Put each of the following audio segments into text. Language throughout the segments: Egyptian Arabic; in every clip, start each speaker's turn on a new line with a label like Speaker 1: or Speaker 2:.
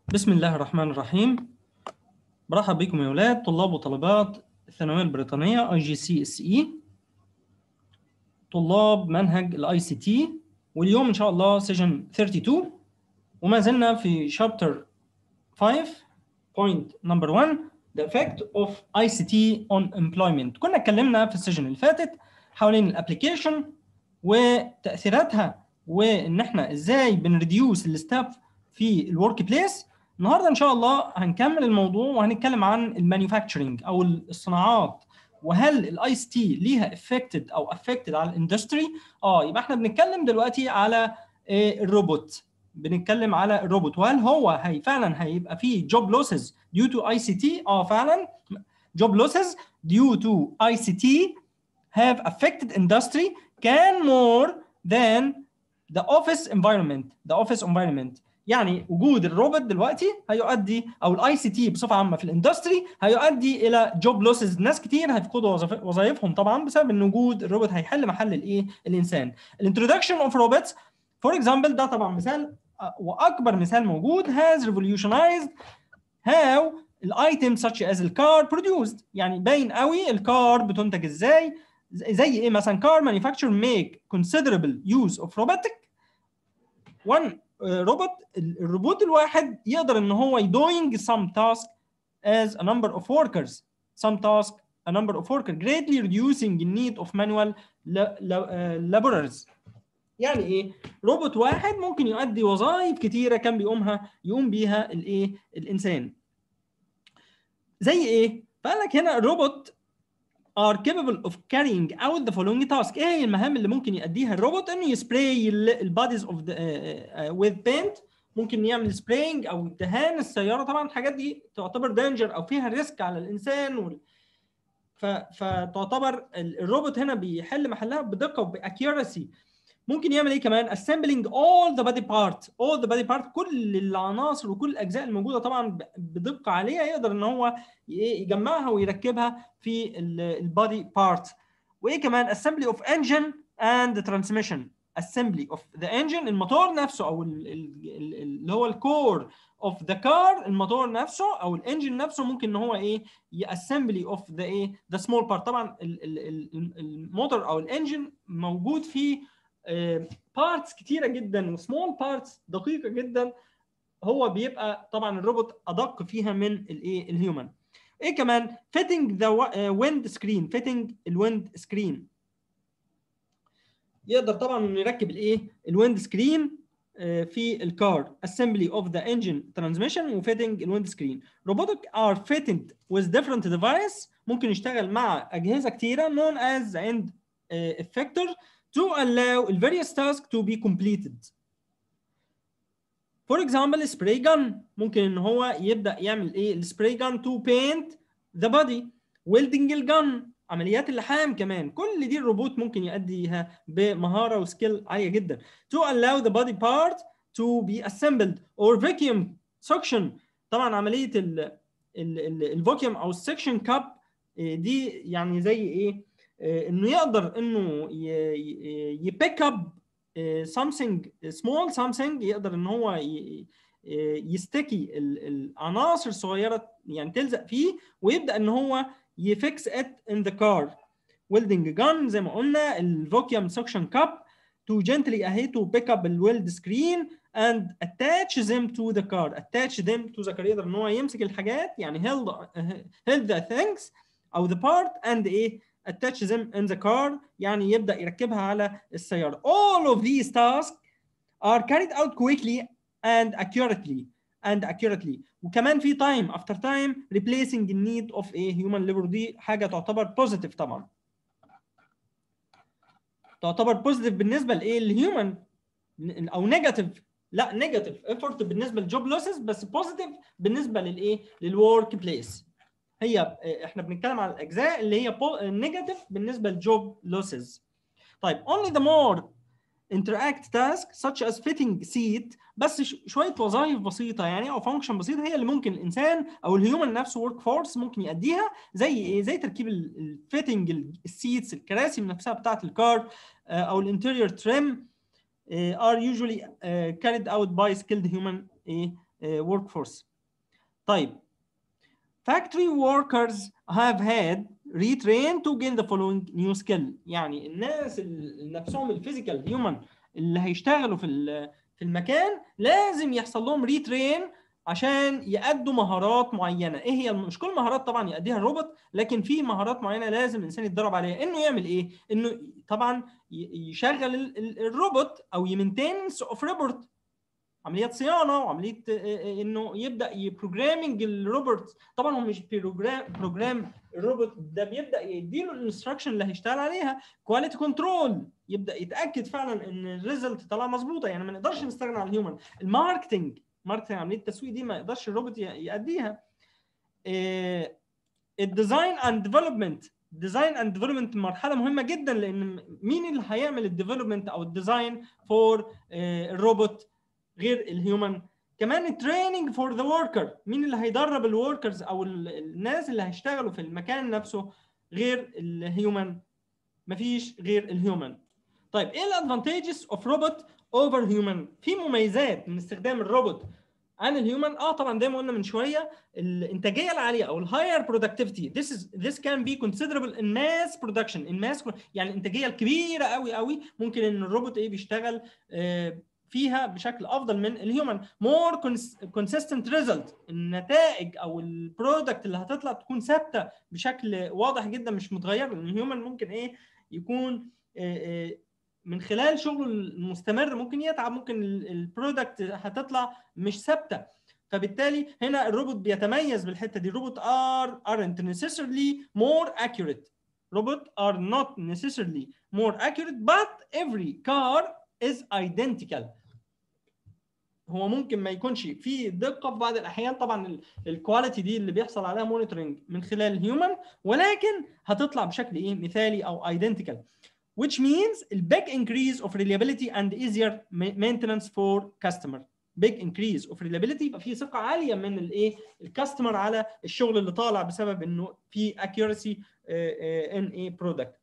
Speaker 1: بسم الله الرحمن الرحيم برحب بكم يا اولاد طلاب وطالبات الثانويه البريطانيه اي جي سي اس اي طلاب منهج الاي سي تي واليوم ان شاء الله سيشن 32 وما زلنا في شابتر 5 بوينت نمبر 1 the effect of ICT on employment كنا اتكلمنا في السيشن اللي فاتت حوالين الابلكيشن وتاثيراتها وان احنا ازاي بنريديوس الستاف في الورك بليس النهارده ان شاء الله هنكمل الموضوع وهنتكلم عن المانيفاكتشرنج او الصناعات وهل الاي اس تي ليها افكتد او افكتد على الاندستري اه يبقى احنا بنتكلم دلوقتي على الروبوت بنتكلم على الروبوت وهل هو هي فعلا هيبقى فيه جوب لوسز due to ICT اه فعلا job losses due to ICT have affected industry can more than the office environment the office environment يعني وجود الروبوت دلوقتي هيؤدي او الاي سي تي بصفه عامه في الاندستري هيؤدي الى جوب لوسز ناس كتير هيفقدوا وظائفهم طبعا بسبب ان وجود الروبوت هيحل محل الايه الانسان الانترودكشن اوف روبوتس فور اكزامبل ده طبعا مثال واكبر مثال موجود has revolutionized how الايتم such as الكار produced يعني باين قوي الكار بتنتج ازاي زي ايه مثلا car manufacturer make considerable use of robotic one روبوت الروبوت الواحد يقدر ان هو doing some task as a number of workers some task a number of workers greatly reducing the need of manual laborers يعني ايه روبوت واحد ممكن يؤدي وظائف كتيره كان بيقومها يقوم بيها الايه الانسان زي ايه فقال لك هنا الروبوت are capable of carrying out the following task ايه هي المهام اللي ممكن يأديها الروبوت انه يسبراي الباديز اوف with paint ممكن يعمل سبراينج او دهان السياره طبعا الحاجات دي تعتبر دانجر او فيها ريسك على الانسان وال... ف... فتعتبر الروبوت هنا بيحل محلها بدقه وباكيورسي ممكن يعمل ايه كمان assembling all the body part all the body part كل العناصر وكل الاجزاء الموجوده طبعا بدقه عاليه يقدر ان هو يجمعها ويركبها في البادي بارت وايه كمان assembly of engine and transmission assembly of the engine الموتور نفسه او اللي هو الكور of the car الموتور نفسه او الانجن نفسه ممكن ان هو ايه assembly of the ايه the small part طبعا الموتور او الانجن موجود فيه بارتس كتيره جدا وسمول بارتس دقيقه جدا هو بيبقى طبعا الروبوت ادق فيها من الايه الهيومن ايه كمان fitting the wind screen fitting الويند سكرين يقدر طبعا انه يركب الايه الويند سكرين في الكار assembly of the engine transmission وفيتنج الويند سكرين robotic are fitted with different device ممكن يشتغل مع اجهزه كتيره known as the end effector to allow the various tasks to be completed. For example, spray gun ممكن ان هو يبدا يعمل ايه السبراي gun to paint the body welding الجن عمليات اللحام كمان كل دي الروبوت ممكن يؤديها بمهاره وسكيل عاليه جدا to allow the body part to be assembled or vacuum suction طبعا عمليه الفاكيوم او السكشن كاب دي يعني زي ايه انه يقدر انه يبيك اب something small something يقدر ان هو يستكي العناصر الصغيره يعني تلزق فيه ويبدا ان هو يفكس ات ان ذا كار ويلدنج جان زي ما قلنا الفوكيوم سكشن كاب to gently اهي to pick up الويلد screen and attach them to the car attach them to the car يقدر ان هو يمسك الحاجات يعني held held the things او the part and ايه attach them in the car يعني يبدأ يركبها على السيارة. All of these tasks are carried out quickly and accurately and accurately وكمان في time after time replacing the need of a human labor دي حاجة تعتبر positive طبعا. تعتبر positive بالنسبة لإيه الهيومن أو negative لا negative effort بالنسبة للجوب لوسز بس positive بالنسبة للإيه للورك بليس. هي احنا بنتكلم على الاجزاء اللي هي نيجاتيف بالنسبه للجوب لوسز طيب only the more interact task such as fitting seat بس شويه وظائف بسيطه يعني او فانكشن بسيطه هي اللي ممكن الانسان او الهيومن نفسه ورك فورس ممكن يأديها زي ايه زي تركيب الفيتنج السيتس الكراسي نفسها بتاعه الكار او الانتيريور تريم are usually carried out by skilled human work force طيب factory workers have had retrained to gain the following new skill يعني الناس اللي نفسهم الفيزيكال هيومن اللي هيشتغلوا في في المكان لازم يحصل لهم ريترين عشان يأدوا مهارات معينه ايه هي مش كل المهارات طبعا يأديها الروبوت لكن في مهارات معينه لازم الانسان يتدرب عليها انه يعمل ايه انه طبعا يشغل الروبوت او يمنتينس اوف روبوت عمليات صيانه وعمليه انه يبدا يبروجرامنج الروبوت طبعا هو مش بروجرام بروجرام الروبوت ده بيبدا يديله الانستراكشن اللي هيشتغل عليها كواليتي كنترول يبدا يتاكد فعلا ان الريزلت طالعه مظبوطه يعني ما نقدرش نستغنى عن الهيومن الماركتنج ماركتنج عمليه التسويق دي ما يقدرش الروبوت يأديها الديزاين اند ديفلوبمنت ديزاين اند ديفلوبمنت مرحله مهمه جدا لان مين اللي هيعمل الديفلوبمنت او الديزاين فور الروبوت غير الهيومن كمان التريننج فور ذا وركر مين اللي هيدرب الوركرز او الناس اللي هيشتغلوا في المكان نفسه غير الهيومن مفيش غير الهيومن طيب ايه الادفانتجز اوف روبوت اوفر هيومن في مميزات من استخدام الروبوت عن الهيومن اه طبعا زي ما قلنا من شويه الانتاجيه العاليه او الهاير برودكتيفيتي this is this can be considerable in mass production in mass يعني الانتاجيه الكبيره قوي قوي ممكن ان الروبوت ايه بيشتغل آه فيها بشكل افضل من الهيومن مور كونسيستنت ريزلت النتائج او البرودكت اللي هتطلع تكون ثابته بشكل واضح جدا مش متغير لان الهيومن ممكن ايه يكون من خلال شغله المستمر ممكن يتعب ممكن البرودكت هتطلع مش ثابته فبالتالي هنا الروبوت بيتميز بالحته دي الروبوت ار aren't necessarily more accurate robot are not necessarily more accurate but every car is identical هو ممكن ما يكونش في دقه في بعض الاحيان طبعا الكواليتي دي اللي بيحصل عليها مونيتورنج من خلال الهيومن ولكن هتطلع بشكل ايه مثالي او identical which means a big increase of reliability and easier maintenance for customer big increase of reliability يبقى في ثقه عاليه من الايه الكاستمر على الشغل اللي طالع بسبب انه في accuracy in a product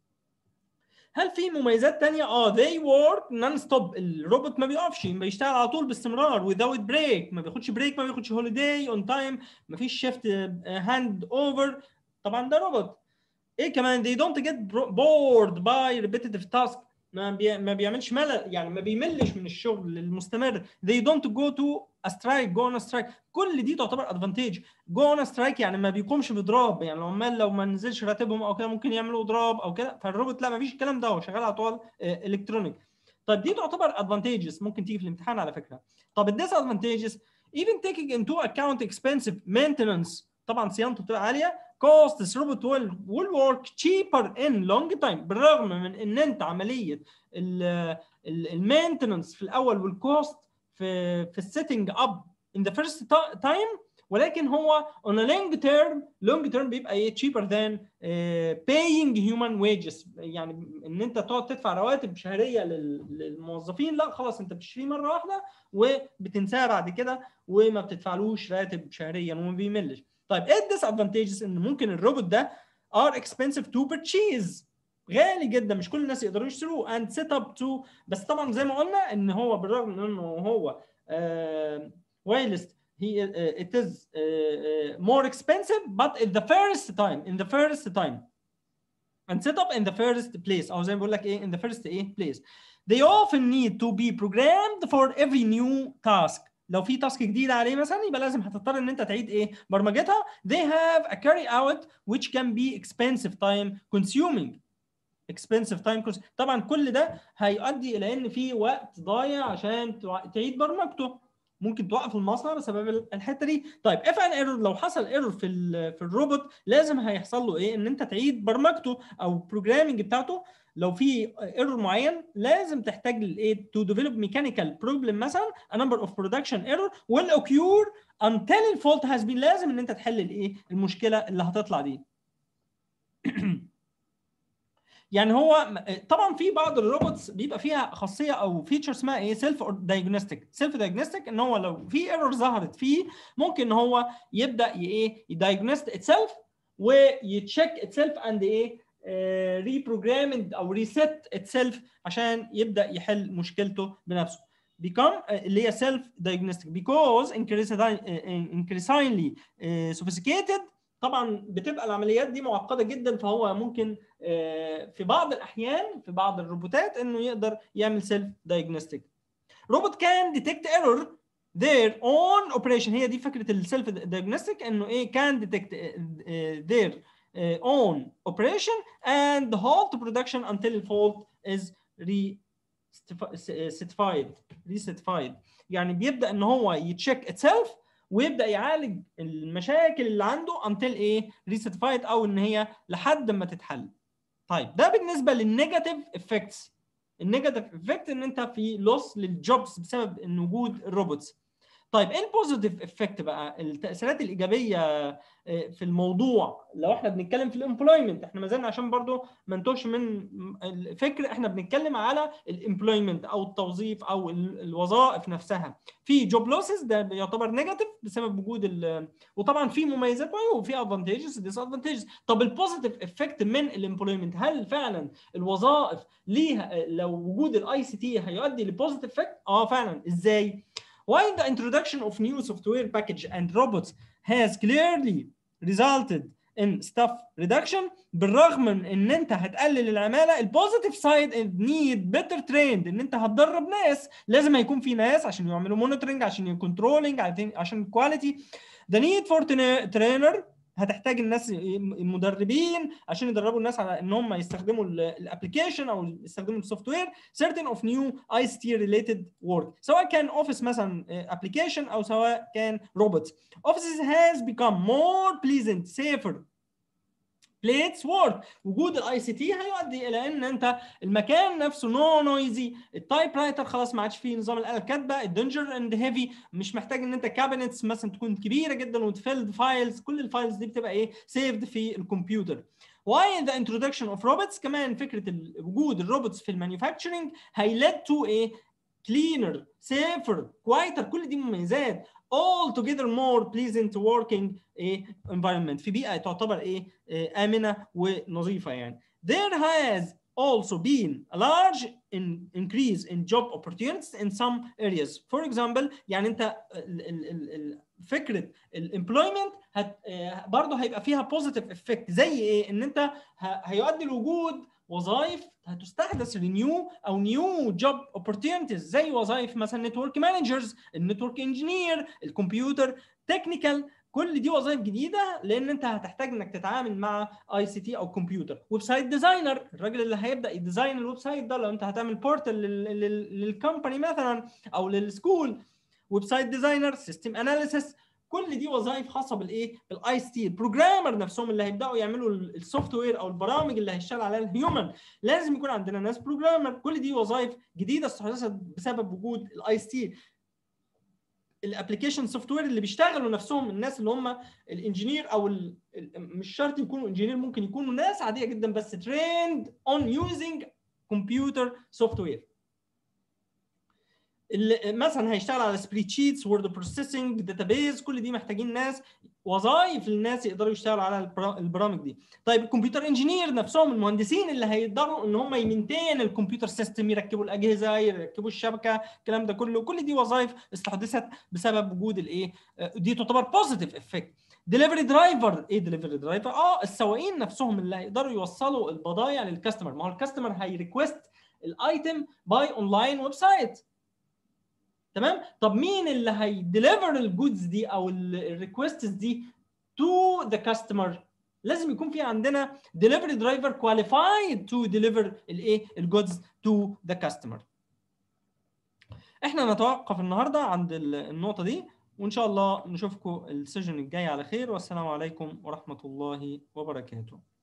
Speaker 1: هل في مميزات تانية؟ اه they work non stop الروبوت ما بيقفش بيشتغل على طول باستمرار without break ما بياخدش بريك ما بياخدش هوليداي اون تايم ما فيش شيفت هاند اوفر طبعا ده روبوت ايه كمان they don't get bored by repetitive task ما بي... ما بيعملش ملل يعني ما بيملش من الشغل المستمر they don't go to a strike go on a strike كل دي تعتبر ادفانتج go on a strike يعني ما بيقومش باضراب يعني العمال لو ما نزلش راتبهم او كده ممكن يعملوا اضراب او كده فالروبوت لا ما فيش الكلام ده هو شغال على طول الكترونيك طيب دي تعتبر ادفانتجز ممكن تيجي في الامتحان على فكره طب الديس ادفانتجز even taking into account expensive maintenance طبعا صيانته بتبقى عاليه costs robot will, will work cheaper in long time بالرغم من ان انت عمليه المينتننس في الاول والكوست في في السيتنج اب in the first time ولكن هو on a long term long term بيبقى ايه cheaper than uh, paying human wages يعني ان انت تقعد تدفع رواتب شهريه للموظفين لا خلاص انت بتشتريه مره واحده وبتنساها بعد كده وما بتدفعلوش راتب شهريا وما بيملش طيب ايه الديس ادفانتجز ان ممكن الروبوت ده ار اكسبنسيف تو purchase غالي جدا مش كل الناس يقدروا يشتروه اند سيت اب تو بس طبعا زي ما قلنا ان هو بالرغم من انه هو وايلست he uh, it is uh, uh, more expensive but in the first time in the first time and set up in the first place او زي ما بقول لك ايه in the first ايه place they often need to be programmed for every new task لو في تاسك جديده عليه مثلا يبقى لازم هتضطر ان انت تعيد ايه برمجتها they have a carry out which can be expensive time consuming expensive time consuming. طبعا كل ده هيؤدي الى ان في وقت ضايع عشان تعيد برمجته ممكن توقف المصنع بسبب الحته دي طيب اف ان ايرور لو حصل ايرور في في الروبوت لازم هيحصل له ايه ان انت تعيد برمجته او بروجرامنج بتاعته لو في ايرور معين لازم تحتاج لايه تو ديفلوب ميكانيكال بروبلم مثلا a number of production error will occur until the fault has been لازم ان انت تحل الايه المشكله اللي هتطلع دي يعني هو طبعا في بعض الروبوتس بيبقى فيها خاصيه او فيتشر اسمها ايه سيلف دايجنوستيك سيلف دايجنوستيك ان هو لو في ايرور ظهرت فيه ممكن ان هو يبدا ايه يدايجنوست اتسيلف ويتشيك اتسيلف اند ايه ريبروجرامد او ريست اتسيلف عشان يبدا يحل مشكلته بنفسه become اللي هي self diagnostic because increasingly sophisticated طبعا بتبقى العمليات دي معقده جدا فهو ممكن في بعض الاحيان في بعض الروبوتات انه يقدر يعمل سيلف دايجنوستيك روبوت كان ديتكت ايرور their own operation هي دي فكره السيلف دايجنوستيك انه ايه كان ديتكت their own operation and halt production until the fault is recertified recertified يعني بيبدا ان هو يتشيك اتسيلف ويبدا يعالج المشاكل اللي عنده until ايه ريسيتفايد او ان هي لحد ما تتحل طيب ده بالنسبه للنيجاتيف افكتس النيجاتيف افكت ان انت في لوس للجوبز بسبب ان وجود الروبوتس طيب ايه البوزيتيف افكت بقى التاثيرات الايجابيه في الموضوع لو احنا بنتكلم في الامبلويمنت احنا ما زلنا عشان برضو ما نتوهش من الفكر احنا بنتكلم على الامبلويمنت او التوظيف او الوظائف نفسها في جوب لوسز ده يعتبر نيجاتيف بسبب وجود ال وطبعا في مميزات وعيوب في ادفانتجز ديس ادفانتجز طب البوزيتيف افكت من الامبلويمنت هل فعلا الوظائف ليها لو وجود الاي سي تي هيؤدي لبوزيتيف افكت اه فعلا ازاي While the introduction of new software package and robots has clearly resulted in staff reduction بالرغم من ان انت هتقلل العماله البوزيتيف سايد نيد بيتر تريند ان انت هتدرب ناس لازم هيكون في ناس عشان يعملوا مونيتورنج عشان يكنترولنج عشان الكواليتي the need for trainer هتحتاج الناس المدربين عشان يدربوا الناس على ان هم يستخدموا الابلكيشن او يستخدموا السوفت وير certain of new ICT related work سواء كان اوفيس مثلا ابلكيشن او سواء كان روبوت offices has become more pleasant safer بليتس وورك وجود الاي سي تي هيؤدي الى ان انت المكان نفسه نو نويزي التايب رايتر خلاص ما عادش فيه نظام الاله الكاتبه الدنجر اند هيفي مش محتاج ان انت كابينتس مثلا تكون كبيره جدا وتفيلد فايلز كل الفايلز دي بتبقى ايه سيفد في الكمبيوتر Why the introduction of robots كمان فكره وجود الروبوتس في المانيفاكتشرنج هي led to a cleaner safer quieter كل دي مميزات all together more pleasant working environment في بيئه تعتبر ايه امنه ونظيفه يعني there has also been a large in increase in job opportunities in some areas for example يعني انت ال ال ال فكره الامبلويمنت هت برضه هيبقى فيها positive effect زي ايه ان انت هيؤدي لوجود وظائف هتستحدث رينيو او نيو جوب اوبورتيونيتيز زي وظائف مثلا نتورك مانجرز النتورك انجينير الكمبيوتر تكنيكال كل دي وظائف جديده لان انت هتحتاج انك تتعامل مع اي سي تي او كمبيوتر ويب سايت ديزاينر الراجل اللي هيبدا يديزاين الويب سايت ده لو انت هتعمل بورتال للكومباني مثلا او للسكول ويب سايت ديزاينر سيستم اناليسيس كل دي وظائف خاصه بالايه بالاي اس تي البروجرامر نفسهم اللي هيبداوا يعملوا السوفت وير او البرامج اللي هيشتغل عليها الهيومن لازم يكون عندنا ناس بروجرامر كل دي وظائف جديده استحدثت بسبب وجود الاي اس تي الابلكيشن سوفت وير اللي بيشتغلوا نفسهم الناس اللي هم الانجينير او ال مش شرط يكونوا انجينير ممكن يكونوا ناس عاديه جدا بس تريند اون يوزنج كمبيوتر سوفت وير مثلا هيشتغل على سبريد شيتس وورد بروسيسنج داتابيز كل دي محتاجين ناس وظائف للناس يقدروا يشتغلوا على البرامج دي طيب الكمبيوتر انجينير نفسهم المهندسين اللي هيقدروا ان هم يمنتين الكمبيوتر سيستم يركبوا الاجهزه يركبوا الشبكه الكلام ده كله كل دي وظائف استحدثت بسبب وجود الايه دي تعتبر بوزيتيف افكت ديليفري درايفر ايه ديليفري درايفر اه السواقين نفسهم اللي هيقدروا يوصلوا البضائع للكاستمر ما هو الكاستمر هيريكوست الايتم باي اونلاين ويب سايت تمام طب مين اللي هيديليفر الجودز دي او الريكوستس دي تو ذا كاستمر لازم يكون في عندنا ديليفري درايفر كواليفايد تو ديليفر الايه الجودز تو ذا كاستمر احنا نتوقف النهارده عند النقطه دي وان شاء الله نشوفكم السيشن الجاي على خير والسلام عليكم ورحمه الله وبركاته